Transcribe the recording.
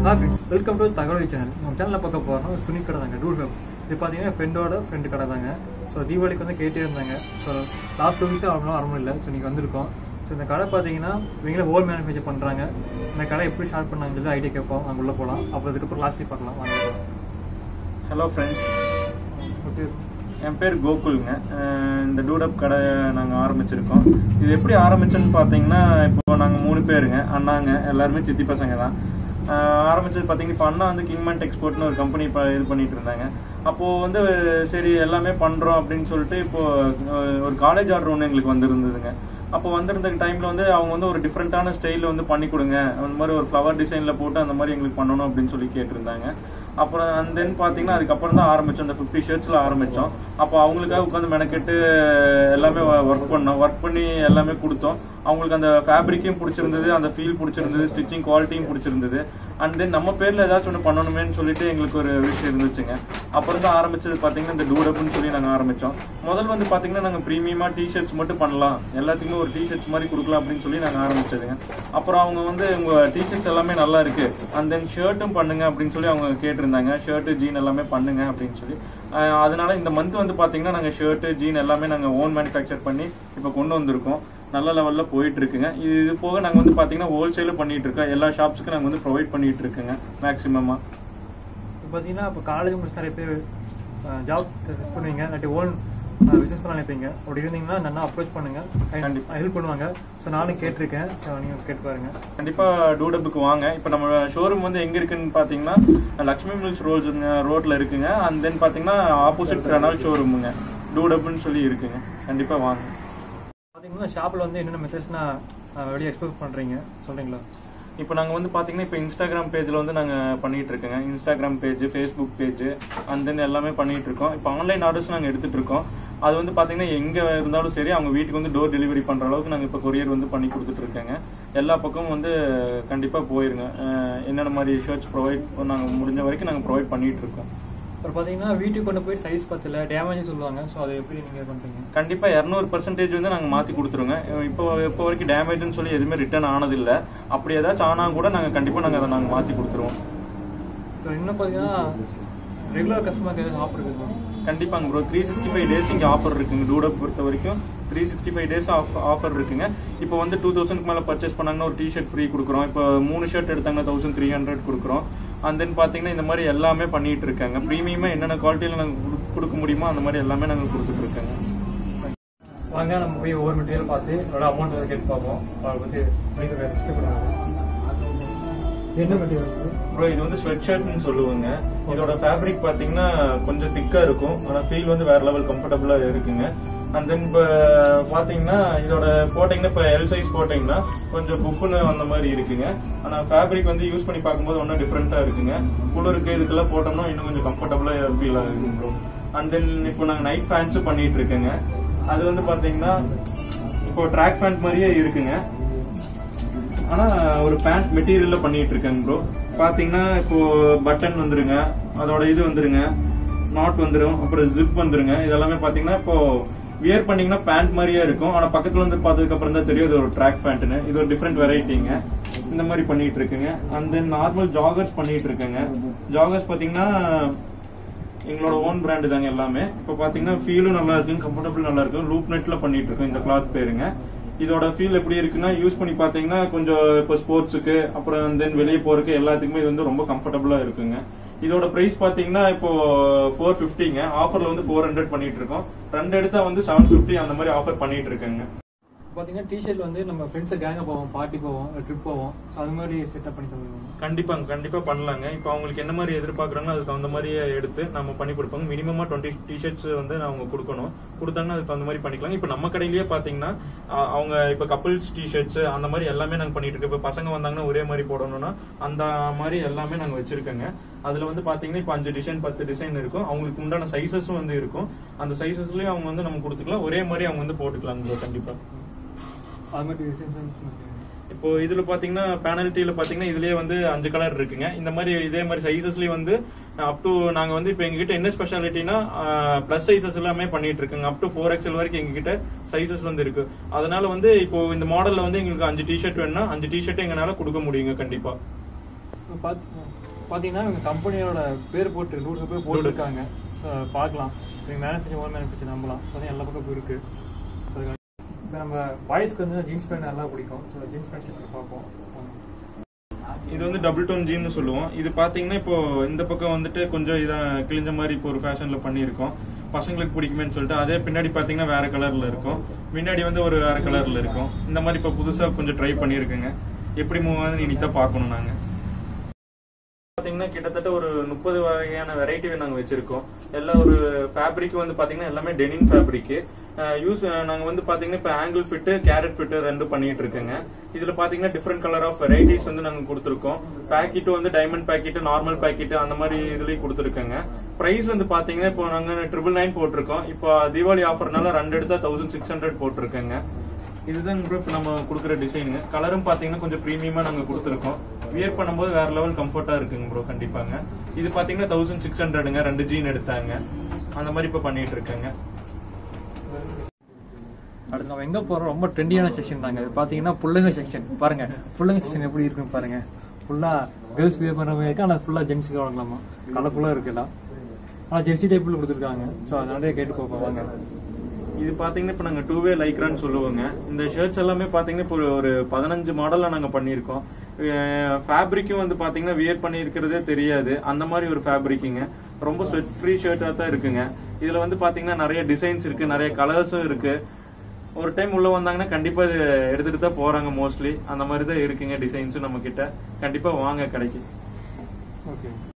Hi friends welcome to தகவல் channel நம்ம சேனலில் பார்க்க போகிறோம் ஒரு துணி கடை தாங்க டூர் ஹேப் இது பார்த்தீங்கன்னா ஃப்ரெண்டோட ஃப்ரெண்டு கடை தாங்க ஸோ தீபாவளிக்கு வந்து கேட்டே இருந்தாங்க ஸோ லாஸ்ட் டூ வீக்ஸாக அவ்வளோ வர முடியல ஸோ நீங்கள் வந்திருக்கோம் ஸோ இந்த கடை பார்த்தீங்கன்னா இவங்களே ஹோல் மேனுஃபேக்சர் பண்ணுறாங்க இந்த கடை எப்படி ஸ்டார்ட் பண்ணாங்கன்னு சொல்லி ஐடியா கேட்போம் அங்கே உள்ளே போகலாம் அப்புறம் அதுக்கப்புறம் லாஸ்ட் வீக் பார்க்கலாம் வாங்க ஹலோ ஃப்ரெண்ட்ஸ் ஓகே என் பேர் கோகுல்ங்க அஹ் இந்த டூடப் கடை நாங்கள் ஆரம்பிச்சிருக்கோம் இது எப்படி ஆரம்பிச்சோன்னு பார்த்தீங்கன்னா இப்போ நாங்கள் மூணு பேருங்க அண்ணாங்க எல்லாருமே சித்தி பசங்க தான் அஹ் ஆரம்பிச்சது பார்த்தீங்கன்னா இப்போ அண்ணா வந்து கிங்மேண்ட் எக்ஸ்போர்ட்னு ஒரு கம்பெனி இப்போ இது பண்ணிட்டு இருந்தாங்க அப்போது வந்து சரி எல்லாமே பண்ணுறோம் அப்படின்னு சொல்லிட்டு இப்போ அஹ் ஒரு காலேஜ் ஆர்டர் ஒன்று எங்களுக்கு வந்திருந்ததுங்க அப்போ வந்திருந்த டைமில் வந்து அவங்க வந்து ஒரு டிஃப்ரெண்ட்டான ஸ்டைலில் வந்து பண்ணி கொடுங்க அந்த மாதிரி ஒரு ஃப்ளவர் டிசைனில் போட்டு அந்த மாதிரி எங்களுக்கு பண்ணணும் அப்படின்னு சொல்லி கேட்டிருந்தாங்க அப்புறம் அண்ட் தென் பார்த்தீங்கன்னா அதுக்கப்புறம் தான் ஆரம்பித்தோம் அந்த ஃபிஃப்டி ஷர்ட்ஸில் ஆரம்பித்தோம் அப்போ அவங்களுக்காக உட்காந்து மெனக்கெட்டு எல்லாமே ஒர்க் பண்ணோம் ஒர்க் பண்ணி எல்லாமே கொடுத்தோம் அவங்களுக்கு அந்த ஃபேப்ரிக்கையும் பிடிச்சிருந்தது அந்த ஃபீல் பிடிச்சிருந்தது ஸ்டிச்சிங் குவாலிட்டியும் பிடிச்சிருந்தது அண்ட் தென் நம்ம பேரில் ஏதாச்சும் ஒன்று பண்ணணுமேன்னு சொல்லிட்டு எங்களுக்கு ஒரு விஷயம் இருந்துச்சுங்க அப்புறம் தான் ஆரம்பிச்சது பார்த்தீங்கன்னா இந்த டூடப்னு சொல்லி நாங்கள் ஆரம்பித்தோம் முதல் வந்து பார்த்தீங்கன்னா நாங்கள் ப்ரீமியமாக டிஷர்ட்ஸ் மட்டும் பண்ணலாம் எல்லாத்துக்குமே ஒரு டிஷர்ட்ஸ் மாதிரி கொடுக்கலாம் அப்படின்னு சொல்லி நாங்கள் ஆரம்பிச்சதுங்க அப்புறம் அவங்க வந்து உங்கள் டிஷர்ட்ஸ் எல்லாமே நல்லா இருக்கு அண்ட் தென் ஷர்ட்டும் பண்ணுங்க அப்படின்னு சொல்லி அவங்க கேட்டிருந்தாங்க ஷர்ட்டு ஜீன் எல்லாமே பண்ணுங்க அப்படின்னு சொல்லி அஹ் அதனால இந்த மந்த் வந்து பார்த்தீங்கன்னா நாங்கள் ஷர்ட்டு ஜீன் எல்லாமே நாங்கள் ஓன் மேனுஃபேக்சர் பண்ணி இப்போ கொண்டு வந்திருக்கோம் நல்ல லெவலில் போயிட்டு இருக்குங்க இது இது போக நாங்கள் வந்து பார்த்தீங்கன்னா ஹோல்சேலும் பண்ணிட்டு இருக்கோம் எல்லா ஷாப்ஸ்க்கும் நாங்கள் வந்து ப்ரொவைட் பண்ணிட்டு இருக்குங்க மேக்ஸிமமாக இப்போ பார்த்தீங்கன்னா இப்போ காலேஜ் முடிச்சு நிறைய பேர் ஜாப் பண்ணுவீங்க இல்லாட்டி ஓன் பிஸ்னஸ் பண்ண நினைப்பீங்க அப்படி இருந்தீங்கன்னா நல்லா அப்ரோச் பண்ணுங்க கண்டிப்பா. ஹெல்ப் பண்ணுவாங்க ஸோ நானும் கேட்டிருக்கேன் ஸோ நீங்கள் கேட்டு பாருங்க கண்டிப்பா டூடப்புக்கு வாங்க இப்போ நம்ம ஷோரூம் வந்து எங்க இருக்குன்னு பாத்தீங்கன்னா லக்ஷ்மி மில்ஸ் ரோல்ஸ் ரோட்ல இருக்குங்க அண்ட் தென் பாத்தீங்கன்னா ஆப்போசிட் ரெனால் ஷோரூமுங்க டூடப்னு சொல்லி இருக்குங்க கண்டிப்பா வாங்க பார்த்தீங்கன்னா ஷாப்பில் வந்து என்னென்ன மெத்தட்ஸ்னா வெளியே எக்ஸ்போர்ட் பண்ணுறீங்க சொல்கிறீங்களா இப்போ நாங்கள் வந்து பார்த்தீங்கன்னா இப்போ இன்ஸ்டாகிராம் பேஜில் வந்து நாங்கள் பண்ணிட்டு இருக்கோங்க Instagram page Facebook page and then எல்லாமே பண்ணிட்டு இருக்கோம் இப்போ ஆன்லைன் ஆர்டர்ஸ் நாங்கள் எடுத்துட்டு இருக்கோம் அது வந்து பார்த்தீங்கன்னா எங்கே இருந்தாலும் சரி அவங்க வீட்டுக்கு வந்து டோர் டெலிவரி பண்ணுற அளவுக்கு நாங்கள் இப்போ கொரியர் வந்து பண்ணி கொடுத்துட்டு இருக்கோங்க எல்லா பக்கமும் வந்து கண்டிப்பாக போயிருங்க அஹ் என்னென்ன மாதிரி ஷர்ட்ஸ் ப்ரொவைட் நாங்கள் முடிஞ்ச வரைக்கும் நாங்கள் ப்ரொவைட் பண்ணிட்டு இருக்கோம் அப்புறம் பார்த்தீங்கன்னா வீட்டுக்கு கொண்டு போய் சைஸ் பத்தல டேமேஜ் சொல்லுவாங்க ஸோ அதை எப்படி நீங்கள் பண்ணுறீங்க கண்டிப்பா இரநூறு பர்சன்டேஜ் வந்து நாங்க மாத்தி கொடுத்துருங்க இப்போ இப்போ வரைக்கும் டேமேஜ்னு சொல்லி எதுவுமே ரிட்டர்ன் ஆனதில்ல அப்படி ஏதாச்சும் ஆனா கூட நாங்க கண்டிப்பா நாங்க அதை நாங்க மாத்தி கொடுத்துருவோம் ஸோ இன்னும் பார்த்தீங்கன்னா ரெகுலர் கஸ்டமருக்கு எதாவது ஆஃபர் இருக்குது கண்டிப்பாங்க bro three sixty five days இங்கே ஆஃபர் இருக்குங்க டூடை பொறுத்த வரைக்கும் three sixty five days offer இருக்குங்க இப்போ வந்து டூ தௌசண்ட்க்கு மேலே பர்ச்சேஸ் பண்ணாங்கன்னா ஒரு டிஷர்ட் ஃப்ரீ கொடுக்குறோம் இப்போ மூணு ஷர்ட் எடுத்தாங்கன்னா தௌசண்ட் த்ரீ ஹண்ட்ரட் கொடுக்குறோம் அண்ட் தென் பார்த்தீங்கன்னா இந்த மாதிரி எல்லாமே பண்ணிட்டு இருக்காங்க ப்ரீமியமாக என்னென்ன குவாலிட்டியில் நாங்கள் கொடுக்க முடியுமோ அந்த மாதிரி எல்லாமே நாங்கள் கொடுத்துட்டு இருக்கோங்க வாங்க நம்ம போய் ஒவ்வொரு மெட்டீரியல் பார்த்து அதோட அமௌண்ட் கேட்டு பார்ப்போம் அதை பற்றி நீங்கள் எக்ஸ்பிளைன் பண்ணுவாங்க என்ன மெட்டீரியல் ப்ரோ இது வந்து ஸ்வெட் ஷர்ட்னு சொல்லுவாங்க இதோட ஃபேப்ரிக் பாத்தீங்கன்னா கொஞ்சம் திக்கா இருக்கும் ஆனா ஃபீல் வந்து வேற லெவல் கம்ஃபர்டபுளா இருக்குங்க அண்ட் தென் இப்போ பாத்தீங்கன்னா இதோட போட்டீங்கன்னா இப்போ எல் சைஸ் போட்டீங்கன்னா கொஞ்சம் புஃப்னு அந்த மாதிரி இருக்குங்க ஆனா ஃபேப்ரிக் வந்து யூஸ் பண்ணி பார்க்கும்போது ஒன்றும் டிஃப்ரெண்டா இருக்குங்க குளிருக்கு இதுக்கெல்லாம் போட்டோம்னா இன்னும் கொஞ்சம் கம்ஃபர்டபுளா ஃபீல் ஆகுது ப்ரோ அண்ட் தென் இப்போ நாங்கள் நைட் ஃபேன்ஸும் பண்ணிட்டு இருக்கேங்க அது வந்து பாத்தீங்கன்னா இப்போ ட்ராக் பேண்ட் மாதிரியே இருக்குங்க ஆனா ஒரு பேண்ட் மெட்டீரியல்ல பண்ணிட்டு இருக்கேங்க ப்ரோ பாத்தீங்கன்னா இப்போ பட்டன் வந்துருங்க அதோட இது வந்துருங்க நாட் வந்துரும் அப்புறம் ஜிப் வந்துருங்க இதெல்லாமே பாத்தீங்கன்னா இப்போ வியர் பண்ணீங்கன்னா பேண்ட் மாதிரியே இருக்கும் ஆனா பக்கத்துல வந்து பார்த்ததுக்கு அப்புறம் தான் தெரியும் இது ஒரு ட்ராக் பேண்ட்னு இது ஒரு டிஃப்ரெண்ட் வெரைட்டிங்க இந்த மாதிரி பண்ணிட்டு இருக்குங்க அண்ட் தென் நார்மல் ஜாகர்ஸ் பண்ணிட்டு இருக்கேங்க ஜாகர்ஸ் பாத்தீங்கன்னா எங்களோட ஓன் பிராண்டு தாங்க எல்லாமே இப்போ பாத்தீங்கன்னா ஃபீலும் நல்லா இருக்கு கம்ஃபர்டபுள் நல்லா இருக்கு லூப் நெட்ல பண்ணிட்டு இருக்கோம் இந்த கிளாத் பேருங்க இதோட ஃபீல் எப்படி இருக்குன்னா யூஸ் பண்ணி பாத்தீங்கன்னா கொஞ்சம் இப்போ ஸ்போர்ட்ஸுக்கு அப்புறம் தென் வெளியே போறதுக்கு எல்லாத்துக்குமே இது வந்து ரொம்ப கம்ஃபர்டபுளா இருக்குங்க இதோட பிரைஸ் பாத்தீங்கன்னா இப்போ ஃபோர் ஃபிஃப்டிங்க ஆஃபர்ல வந்து ஃபோர் ஹண்ட்ரட் பண்ணிட்டு இருக்கோம் ரெண்டு எடுத்தா வந்து செவன் ஃபிஃப்டி அந்த மாதிரி ஆஃபர் பண்ணிட்டு இருக்கேங்க பார்த்தீங்கன்னா டிஷர்ட் வந்து நம்ம ஃப்ரெண்ட்ஸை கேங்க போவோம் பார்ட்டி போவோம் ட்ரிப் போவோம் ஸோ அது மாதிரி செட்டப் பண்ணி தருவாங்க கண்டிப்பாங்க கண்டிப்பா பண்ணலாங்க இப்போ அவங்களுக்கு என்ன மாதிரி எதிர்பார்க்குறாங்களோ அதுக்கு தகுந்த மாதிரியே எடுத்து நம்ம பண்ணி கொடுப்பாங்க மினிமமா டுவெண்ட்டி டிஷர்ட்ஸ் வந்து அவங்க கொடுக்கணும் கொடுத்தாங்கன்னா அதுக்கு தகுந்த மாதிரி பண்ணிக்கலாம் இப்போ நம்ம கடையிலேயே பாத்தீங்கன்னா அ- அவங்க இப்போ கப்பிள்ஸ் டிஷர்ட்ஸ் அந்த மாதிரி எல்லாமே நாங்க பண்ணிட்டு இருக்கோம் இப்போ பசங்க வந்தாங்கன்னா ஒரே மாதிரி போடணும்னா அந்த மாதிரி எல்லாமே நாங்க வச்சிருக்கோங்க அதுல வந்து பாத்தீங்கன்னா இப்போ அஞ்சு டிசைன் பத்து டிசைன் இருக்கும் அவங்களுக்கு உண்டான சைசஸும் வந்து இருக்கும் அந்த சைசஸ்லயும் அவங்க வந்து நம்ம கொடுத்துக்கலாம் ஒரே மாதிரி அவங்க வந்து போட்டுக்கலாம் bro, கண்டிப்பா அது மாதிரி டிசைன்ஸ் இப்போ இதுல பாத்தீங்கன்னா பேனல்ட்டில பாத்தீங்கன்னா இதுலயே வந்து அஞ்சு கலர் இருக்குங்க இந்த மாதிரி இதே மாதிரி சைசஸ்லயும் வந்து அப் டு நாங்க வந்து இப்போ எங்ககிட்ட என்ன ஸ்பெஷாலிட்டினா பிளஸ் சைசஸ் எல்லாமே பண்ணிட்டு இருக்கோங்க அப் டு ஃபோர் எக்ஸ்எல் வரைக்கும் எங்ககிட்ட சைசஸ் வந்து இருக்கு அதனால வந்து இப்போ இந்த மாடல்ல வந்து எங்களுக்கு அஞ்சு டிஷர்ட் வேணும்னா அஞ்சு டிஷர்ட் எங்களால கொடுக்க முடியுங்க கண்டிப்பா இப்போ பாத்- பார்த்தீங்கன்னா இவங்க கம்பெனியோட பேர் போட்டு நூறு பேர் போட்டிருக்காங்க ஸோ பார்க்கலாம் நீங்கள் மேனுஃபேக்சர் ஓன் மேனுஃபேக்சர் நம்பலாம் பார்த்தீங்கன்னா எல்லா பக்கம் இருக்கு ஸோ இப்போ நம்ம பாய்ஸ்க்கு வந்து ஜீன்ஸ் பேண்ட் நல்லா பிடிக்கும் ஸோ ஜீன்ஸ் பேண்ட் செக் பார்ப்போம் இது வந்து டபுள் டோன் ஜீன்னு சொல்லுவோம் இது பாத்தீங்கன்னா இப்போ இந்த பக்கம் வந்துட்டு கொஞ்சம் இதா கிழிஞ்ச மாதிரி இப்போ ஒரு ஃபேஷன்ல பண்ணியிருக்கோம் பசங்களுக்கு பிடிக்குமேன்னு சொல்லிட்டு அதே பின்னாடி பாத்தீங்கன்னா வேற கலர்ல இருக்கும் முன்னாடி வந்து ஒரு வேற கலர்ல இருக்கும் இந்த மாதிரி இப்போ புதுசா கொஞ்சம் ட்ரை பண்ணியிருக்குங்க எப்படி மூவ் ஆகுது நீ தான் பார்க்கணும் நாங்க பாத்தீங்கன்னா கிட்டத்தட்ட ஒரு முப்பது வகையான வெரைட்டி நாங்க வச்சிருக்கோம் எல்லா ஒரு ஃபேப்ரிக் வந்து பாத்தீங்கன்னா எல்லாமே டெனின் ஃபேப்ரிக் யூஸ் நாங்க வந்து பாத்தீங்கன்னா இப்ப ஆங்கிள் ஃபிட் கேரட் ஃபிட் ரெண்டு பண்ணிட்டு இருக்கோங்க இதுல பாத்தீங்கன்னா டிஃப்ரெண்ட் கலர் ஆஃப் வெரைட்டிஸ் வந்து நாங்க கொடுத்துருக்கோம் பாக்கெட் வந்து டைமண்ட் பாக்கெட் நார்மல் பாக்கெட் அந்த மாதிரி இதுலயும் கொடுத்துருக்கோங்க பிரைஸ் வந்து பாத்தீங்கன்னா இப்போ நாங்க ட்ரிபிள் நைன் போட்டிருக்கோம் இப்போ தீபாவளி ஆஃபர்னால ரெண்டு எடுத்தா தௌசண்ட் சிக்ஸ் ஹண்ட்ரட் போட்டிருக்கோங்க இதுதான் bro இப்ப நம்ம கொடுக்குற டிசைனுங்க கலரும் பாத்தீங்கன்னா கொஞ்சம் ப்ரீமியமா நாங்க கொடுத்துருக்கோம் வியர் பண்ணும்போது வேற லெவல் கம்ஃபர்ட்டா இருக்குங்க ப்ரோ கண்டிப்பாங்க இது பாத்தீங்கன்னா தௌசண்ட் சிக்ஸ் ஹண்ட்ரடுங்க ரெண்டு ஜீன் எடுத்தாங்க அந்த மாதிரி இப்ப பண்ணிட்டு இருக்கேங்க அடுத்து நம்ம எங்க போறோம் ரொம்ப ட்ரெண்டியான செக்ஷன் தாங்க இது பாத்தீங்கன்னா புள்ளைங்க செக்ஷன் பாருங்க புள்ளைங்க செக்ஷன் எப்படி இருக்குன்னு பாருங்க ஃபுல்லா கேர்ள்ஸ் வியர் பண்ற மாதிரி இருக்கு ஆனா ஃபுல்லா ஜென்ஸுக்கு வாங்கலாமா கலர்ஃபுல்லா இருக்குல்ல ஆனா ஜெர்சி டைப்ல கொடுத்துருக்காங்க ஸோ அதனால கேட்டு போப்போம் வாங்க இது பாத்தீங்கன்னா இப்ப நாங்க டூ வே லைக்ரான்னு சொல்லுவோங்க இந்த ஷர்ட்ஸ் எல்லாமே பாத்தீங்கன்னா இப்போ ஒரு- ஒரு பதினஞ்சு மாடல்ல நாங்க பண்ணியிருக்கோம் ஃபேப்ரிக்கும் வந்து பாத்தீங்கன்னா வியர் பண்ணியிருக்கிறதே தெரியாது அந்த மாதிரி ஒரு ஃபேப்ரிக்குங்க ரொம்ப ஸ்வெட் ஃப்ரீ ஷர்ட்டா தான் இருக்குங்க இதுல வந்து பாத்தீங்கன்னா நிறைய டிசைன்ஸ் இருக்கு நிறைய கலர்ஸும் இருக்கு ஒரு டைம் உள்ள வந்தாங்கன்னா கண்டிப்பா இது எடுத்துட்டு தான் போறாங்க மோஸ்ட்லி அந்த மாதிரி தான் இருக்குங்க டிசைன்ஸும் நம்ம கிட்ட கண்டிப்பா வாங்க கடைக்கு ஓகே